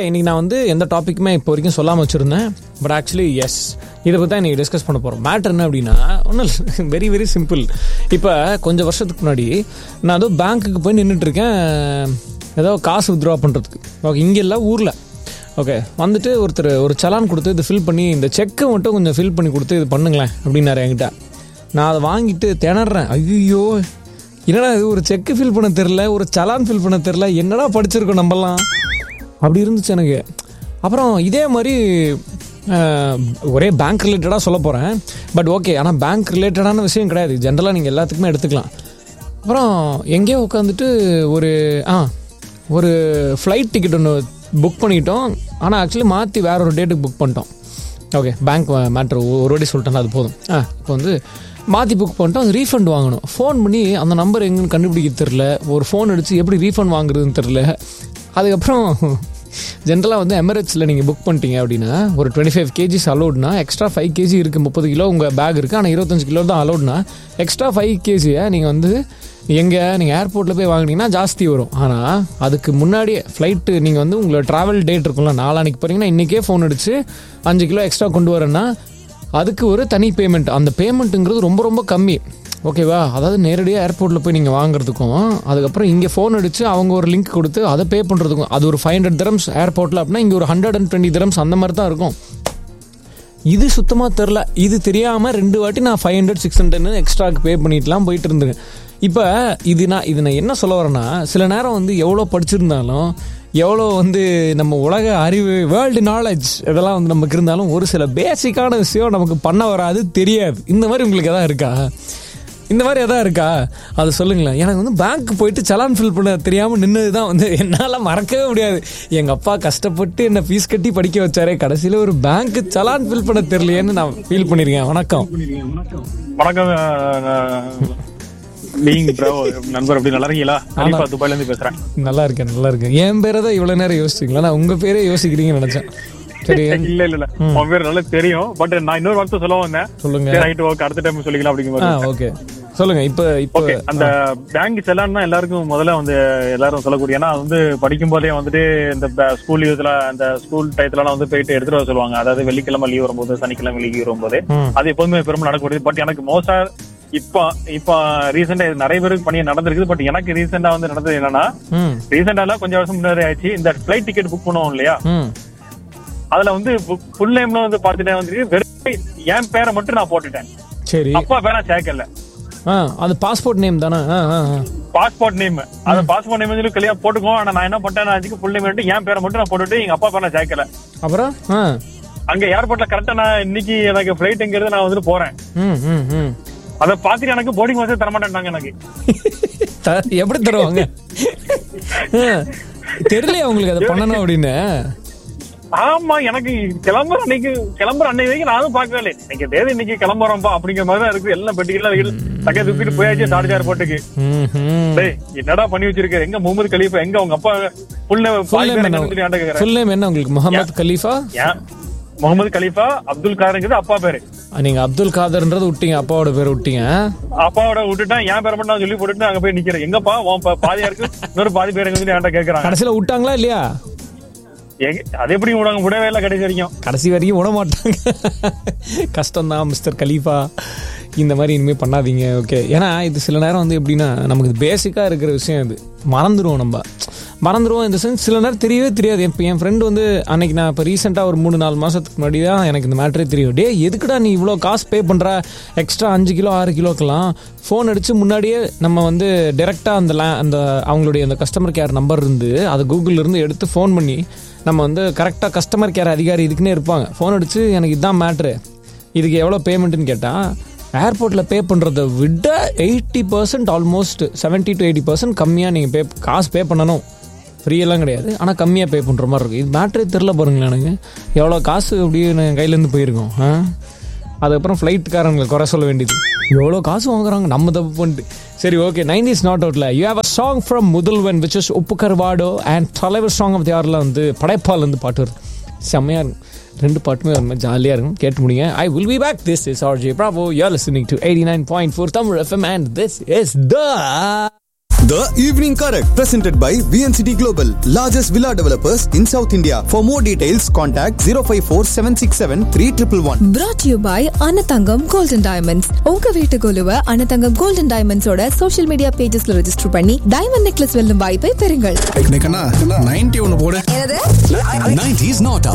இன்னைக்கு நான் வந்து எந்த டாப்பிக்குமே இப்போ வரைக்கும் சொல்லாமல் வச்சுருந்தேன் பட் ஆக்சுவலி எஸ் இதை பற்றி தான் இன்றைக்கி டிஸ்கஸ் பண்ண போகிறோம் மேட்ரு என்ன அப்படின்னா ஒன்றும் இல்லை வெரி வெரி சிம்பிள் இப்போ கொஞ்சம் வருஷத்துக்கு முன்னாடி நான் ஏதோ பேங்க்குக்கு போய் நின்றுட்டு இருக்கேன் ஏதோ காசு வித்ட்ரா பண்ணுறதுக்கு ஓகே இங்கே இல்லை ஊரில் ஓகே வந்துட்டு ஒருத்தர் ஒரு சலான் கொடுத்து இது ஃபில் பண்ணி இந்த செக்கை மட்டும் கொஞ்சம் ஃபில் பண்ணி கொடுத்து இது பண்ணுங்களேன் அப்படின்னாரு என்கிட்ட நான் அதை வாங்கிட்டு திணறேன் ஐயோ என்னடா இது ஒரு செக்கு ஃபில் பண்ண தெரில ஒரு சலான் ஃபில் பண்ண தெரில என்னடா படிச்சிருக்கோம் நம்மலாம் அப்படி இருந்துச்சு எனக்கு அப்புறம் இதே மாதிரி அஹ், ஒரே பேங்க் ரிலேட்டடாக சொல்ல போகிறேன் பட் ஓகே ஆனால் பேங்க் ரிலேட்டடான விஷயம் கிடையாது ஜென்ரலாக நீங்கள் எல்லாத்துக்குமே எடுத்துக்கலாம் அப்புறம் எங்கேயோ உட்காந்துட்டு ஒரு ஆ ஒரு ஃப்ளைட் டிக்கெட் ஒன்று புக் பண்ணிட்டோம் ஆனால் ஆக்சுவலி மாற்றி வேற ஒரு டேட்டுக்கு புக் பண்ணிட்டோம் ஓகே பேங்க் மேட்ரு ஒரு வாட்டி சொல்லிட்டேன் அது போதும் ஆ இப்போ வந்து மாற்றி புக் பண்ணிட்டோம் அது ரீஃபண்ட் வாங்கணும் ஃபோன் பண்ணி அந்த நம்பர் எங்கன்னு கண்டுபிடிக்க தெரில ஒரு ஃபோன் அடித்து எப்படி ரீஃபண்ட் வாங்குறதுன்னு தெரில அதுக்கப்புறம் ஜென்ரலாக வந்து எமிரேட்ஸில் நீங்கள் புக் பண்ணிட்டீங்க அப்படின்னா ஒரு டுவெண்ட்டி ஃபைவ் கேஜிஸ் அலோட்னா எக்ஸ்ட்ரா ஃபைவ் கேஜி இருக்குது முப்பது கிலோ உங்கள் பேக் இருக்குது ஆனால் இருபத்தஞ்சு கிலோ தான் அலோட்னா எக்ஸ்ட்ரா ஃபைவ் கேஜியை நீங்கள் வந்து எங்கே நீங்கள் ஏர்போர்ட்டில் போய் வாங்கினீங்கன்னா ஜாஸ்தி வரும் ஆனால் அதுக்கு முன்னாடியே ஃப்ளைட்டு நீங்கள் வந்து உங்களோட ட்ராவல் டேட் இருக்கும்ல நாளானிக்கு போகிறீங்கன்னா இன்றைக்கே ஃபோன் அடிச்சு அஞ்சு கிலோ எக்ஸ்ட்ரா கொண்டு வரேன்னா அதுக்கு ஒரு தனி பேமெண்ட் அந்த பேமெண்ட்டுங்கிறது ரொம்ப ரொம்ப கம்மி ஓகேவா அதாவது நேரடியாக ஏர்போர்ட்டில் போய் நீங்கள் வாங்குறதுக்கும் அதுக்கப்புறம் இங்கே ஃபோன் அடித்து அவங்க ஒரு லிங்க் கொடுத்து அதை பே பண்ணுறதுக்கும் அது ஒரு ஃபைவ் ஹண்ட்ரட் திரம்ஸ் ஏர்போர்ட்டில் அப்படின்னா இங்கே ஒரு ஹண்ட்ரட் அண்ட் டுவெண்ட்டி திரம்ஸ் அந்த மாதிரி தான் இருக்கும் இது சுத்தமாக தெரில இது தெரியாமல் ரெண்டு வாட்டி நான் ஃபைவ் ஹண்ட்ரட் சிக்ஸ் ஹண்ட்ரட்னு எக்ஸ்ட்ராக்கு பே பண்ணிட்டுலாம் போயிட்டு இருந்தேன் இப்போ இது நான் இது நான் என்ன சொல்ல வரேன்னா சில நேரம் வந்து எவ்வளோ படிச்சிருந்தாலும் எவ்வளோ வந்து நம்ம உலக அறிவு வேர்ல்டு நாலேஜ் இதெல்லாம் வந்து நமக்கு இருந்தாலும் ஒரு சில பேசிக்கான விஷயம் நமக்கு பண்ண வராது தெரியாது இந்த மாதிரி உங்களுக்கு எதாவது இருக்கா இந்த மாதிரி எதாவது இருக்கா அது சொல்லுங்களேன் எனக்கு வந்து பேங்க் போயிட்டு சலான் ஃபில் பண்ண தெரியாமல் நின்னது தான் வந்து என்னால் மறக்கவே முடியாது எங்கள் அப்பா கஷ்டப்பட்டு என்னை ஃபீஸ் கட்டி படிக்க வச்சாரே கடைசியில் ஒரு பேங்க் சலான் ஃபில் பண்ண தெரியலையேன்னு நான் ஃபீல் பண்ணியிருக்கேன் வணக்கம் வணக்கம் நீங்க ப்ரோ நண்பர் அப்படி நல்லா இருக்கீங்களா கலிஃபா துபாயில இருந்து பேசுறேன் நல்லா இருக்கேன் நல்லா இருக்கேன் என் பேரை தான் இவ்வளோ நேரம் யோசிச்சிங்களா நான் உங்கள் பேரே யோசிக்கிறீங்கன்னு நினச்சேன் சரி இல்ல இல்ல இல்ல உன் பேர் நல்லா தெரியும் பட் நான் இன்னொரு வார்த்தை சொல்ல வந்தேன் சொல்லுங்க ரைட் ஓகே அடுத்த டைம் சொல்லிக்கலாம் அப்படிங்கிற ஆ மாதிரி ஓகே சொல்லுங்க இப்போ இப்போ ஓகே அந்த பேங்க் செல்லான் தான் எல்லாருக்கும் முதல்ல வந்து எல்லாரும் சொல்லக்கூடிய ஏன்னா அது வந்து படிக்கும் போதே வந்துட்டு இந்த ஸ்கூல் இதுல அந்த ஸ்கூல் டயத்துல வந்து போயிட்டு எடுத்துட்டு வர சொல்லுவாங்க அதாவது வெள்ளிக்கிழமை லீவ் வரும்போது சனிக்கிழமை லீவ் வரும்போது ம். அது எப்போதுமே பெருமை நடக்கக்கூடியது பட் எனக்கு மோஸ்டா இப்ப இப்ப ரீசெண்டா நிறைய பேருக்கு பண்ணி நடந்திருக்குது பட் எனக்கு ரீசெண்டா வந்து நடந்தது என்னன்னா ம் ரீசெண்டால கொஞ்சம் வருஷம் முன்னாடி ஆயிடுச்சு இந்த ஃபிளைட் டிக்கெட் புக் பண்ணுவோம் இல்லையா ம் அதுல வந்து ஃபுல் நேம்ல வந்து பாத்துட்டேன் வந்து வெறும் என் பேரை மட்டும் நான் போட்டுட்டேன் சரி அப்பா பேரை சேர்க்கல ஆ அது பாஸ்போர்ட் நேம் தானே ஆ ஆ ஆ. பாஸ்போர்ட் நேம் அந்த பாஸ்போர்ட் நேம் சொல்லி கல்யாணம் போட்டுக்கோ ஆனா நான் என்ன பண்ணிட்டேன் அதுக்கு ஃபுல் நேம் மட்டும் என் பேரை மட்டும் நான் போட்டுட்டு எங்க அப்பா பேரை நான் சேர்க்கல அப்புறம் ஆ அங்க ஏர்போர்ட்ல கரெக்டா நான் இன்னைக்கு எனக்கு பிளைட்ங்கிறது நான் வந்துட்டு போறேன் ம் ம் ம் அதை பாத்துட்டு எனக்கு போர்டிங் வசதி தர மாட்டேன்ட்டாங்க எனக்கு த- எப்படி தருவாங்க ஆ, தெரியலையா உங்களுக்கு அதை பண்ணணும் அப்படின்னு ஆமா எனக்கு கிளம்புற அன்னைக்கு கிளம்புற அன்னைக்கு வரைக்கும் நானும் பார்க்கவே இல்லை இன்னைக்கு தேதி இன்னைக்கு கிளம்புறோம்பா அப்படிங்கிற மாதிரி தான் இருக்கு எல்லாம் பெட்டிக்கெல்லாம் இருக்கு தக்க தூக்கிட்டு போயாச்சு ஷார்ஜா ஏர்போர்ட்டுக்கு ம் ம் டேய் என்னடா பண்ணி வச்சிருக்க எங்க முகமது கலீஃபா எங்க உங்க அப்பா புல் ஃபுல் நேம் என்ன கேக்குறேன் ஃபுல் நேம் என்ன உங்களுக்கு முகமது கலீஃபா ஏன் முகமது கலீஃபா அப்துல் காருங்கிறது அப்பா பேரு நீங்க அப்துல் காதர்ன்றது விட்டீங்க அப்பாவோட பேர் விட்டீங்க அப்பாவோட விட்டுட்டேன் என் பேரை மட்டும் நான் சொல்லி போட்டுட்டு அங்க போய் நிக்கிறேன் எங்கப்பா உன் பா- பாதியா இருக்கு இன்னொரு பாதி பேர் எங்க என்கிட்ட கேக்குறாங்க கடைசியில விட்டாங்களா இல்லையா எங்க- அது எப்படி விடாங்க விடவே இல்லை கடைசி வரைக்கும் கடைசி வரைக்கும் விட மாட்டாங்க கஷ்டம்தான் மிஸ்டர் கலீஃபா இந்த மாதிரி இனிமேல் பண்ணாதீங்க ஓகே ஏன்னா இது சில நேரம் வந்து எப்படின்னா நமக்கு இது பேசிக்காக இருக்கிற விஷயம் இது மறந்துடுவோம் நம்ம மறந்துடுவோம் இந்த சென்ஸ் சில நேரம் தெரியவே தெரியாது இப்போ என் ஃப்ரெண்டு வந்து அன்னைக்கு நான் இப்போ ரீசெண்டாக ஒரு மூணு நாலு மாதத்துக்கு முன்னாடி தான் எனக்கு இந்த மேட்ரே தெரியும் டே எதுக்குடா நீ இவ்வளோ காசு பே பண்ணுற எக்ஸ்ட்ரா அஞ்சு கிலோ ஆறு கிலோக்கெல்லாம் ஃபோன் அடித்து முன்னாடியே நம்ம வந்து டேரெக்டாக அந்த லே அந்த அவங்களுடைய அந்த கஸ்டமர் கேர் நம்பர் இருந்து அதை கூகுள்ல இருந்து எடுத்து ஃபோன் பண்ணி நம்ம வந்து கரெக்டாக கஸ்டமர் கேர் அதிகாரி இதுக்குன்னே இருப்பாங்க ஃபோன் அடித்து எனக்கு இதுதான் மேட்ரு இதுக்கு எவ்வளோ பேமெண்ட்டுன்னு கேட்டால் ஏர்போர்ட்டில் பே பண்ணுறத விட eighty percent almost seventy to eighty percent கம்மியாக நீங்கள் பே காசு பே பண்ணணும் ஃப்ரீயெல்லாம் கிடையாது ஆனால் கம்மியாக பே பண்ணுற மாதிரி இருக்கும் இது மேட்ரே தெரில பாருங்களேன் எனக்கு எவ்வளோ காசு அப்படியே என் கையிலேருந்து போயிருக்கோம் ஆ அதுக்கப்புறம் ஃப்ளைட்காரங்களை குறை சொல்ல வேண்டியது எவ்வளோ காசு வாங்குறாங்க நம்ம தப்பு பண்ணிட்டு சரி ஓகே நைன் இஸ் நாட் அவுட்ல you have a song from Mudhalvan which is உப்பு கருவாடோ அண்ட் தலைவர் சாங் ஆஃப் யாரில் வந்து படைப்பால் வந்து பாட்டு வருது செம்மையாக இருக்கும் ரெண்டு பாட்டுமே ஒரு மாதிரி ஜாலியாக இருக்கும் கேட்டு முடியுங்க I will be back this is R J Bravo you are listening to eighty nine point four Tamil FM and this is the The Evening Correct, presented by VNCT Global, largest villa developers in South India. For more details, contact 054 767 3111. brought to you by Anathangam golden diamonds உங்க வீட்டு குழுவை Anathangam golden டைமண்ட்ஸோட social media பேஜஸ்ல register பண்ணி diamond necklace வெல்லும் வாய்ப்பை பெறுங்கள் ninety ஒன்னு போடு என்னது 90s not